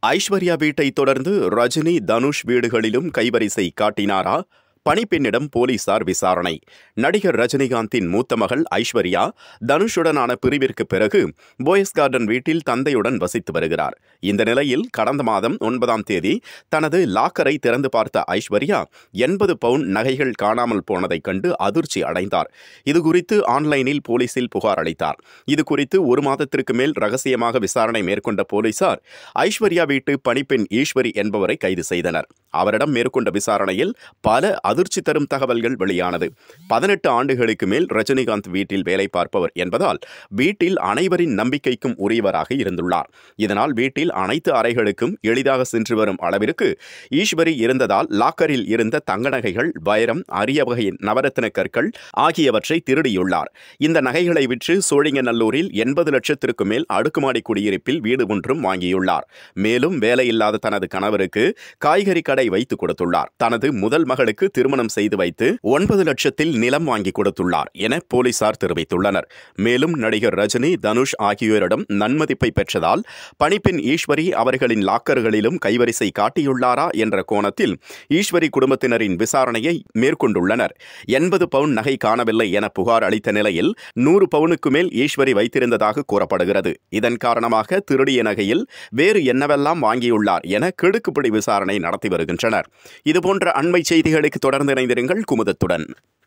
ஐஸ்வர்யா வீட்டை தொடர்ந்து ரஜினி தனுஷ் வீடுகளிலும் கைவரிசை காட்டினாரா பணிப்பெண்ணிடம் போலீசார் விசாரணை நடிகர் ரஜினிகாந்தின் மூத்த மகள் ஐஸ்வர்யா தனுஷுடனான பிரிவிற்கு பிறகு போயஸ் கார்டன் வீட்டில் தந்தையுடன் வசித்து வருகிறார் இந்த நிலையில் கடந்த மாதம் ஒன்பதாம் தேதி தனது லாக்கரை திறந்து பார்த்த ஐஸ்வர்யா எண்பது பவுன் நகைகள் காணாமல் போனதைக் கண்டு அதிர்ச்சி அடைந்தார் இதுகுறித்து ஆன்லைனில் போலீசில் புகார் அளித்தார் இது குறித்து ஒரு மாதத்திற்கு மேல் ரகசியமாக விசாரணை மேற்கொண்ட போலீசார் ஐஸ்வர்யா வீட்டு பணிப்பெண் ஈஸ்வரி என்பவரை கைது செய்தனர் அவரிடம் மேற்கொண்ட விசாரணையில் பல அதிர்ச்சி தரும் தகவல்கள் வெளியானது பதினெட்டு ஆண்டுகளுக்கு மேல் ரஜினிகாந்த் வீட்டில் வேலை பார்ப்பவர் என்பதால் வீட்டில் அனைவரின் நம்பிக்கைக்கும் உரியவராக இருந்துள்ளார் இதனால் வீட்டில் அனைத்து அறைகளுக்கும் எளிதாக சென்று வரும் அளவிற்கு ஈஸ்வரி இருந்ததால் லாக்கரில் இருந்த தங்க நகைகள் வைரம் அரிய வகை நவரத்ன கற்கள் ஆகியவற்றை திருடியுள்ளார் இந்த நகைகளை விற்று சோழிங்கநல்லூரில் எண்பது லட்சத்திற்கு மேல் அடுக்குமாடி குடியிருப்பில் வீடு ஒன்றும் வாங்கியுள்ளார் மேலும் வேலையில்லாத தனது கணவருக்கு காய்கறி கடை வைத்து கொடுத்துள்ளார் தனது முதல் மகளுக்கு திருமணம் செய்து வைத்து ஒன்பது லட்சத்தில் நிலம் வாங்கி கொடுத்துள்ளார் என போலீசார் தெரிவித்துள்ளனர் மேலும் நடிகர் ரஜினி தனுஷ் ஆகியோரிடம் நன்மதிப்பை பெற்றதால் பணிப்பெண் ஈஸ்வரி அவர்களின் லாக்கர்களிலும் கைவரிசை காட்டியுள்ளாரா என்ற கோணத்தில் ஈஸ்வரி குடும்பத்தினரின் விசாரணையை மேற்கொண்டுள்ளனர் எண்பது பவுன் நகை காணவில்லை என புகார் அளித்த நிலையில் நூறு பவுனுக்கு மேல் ஈஸ்வரி வைத்திருந்ததாக கூறப்படுகிறது இதன் காரணமாக திருடிய நகையில் வேறு என்னவெல்லாம் வாங்கியுள்ளார் என கிடுக்குப்பிடி விசாரணை நடத்தி வருகின்றனர் இதுபோன்ற அண்மை செய்திகளுக்கு தொடர்ந்து இணைந்திருங்கள் குமுதத்துடன்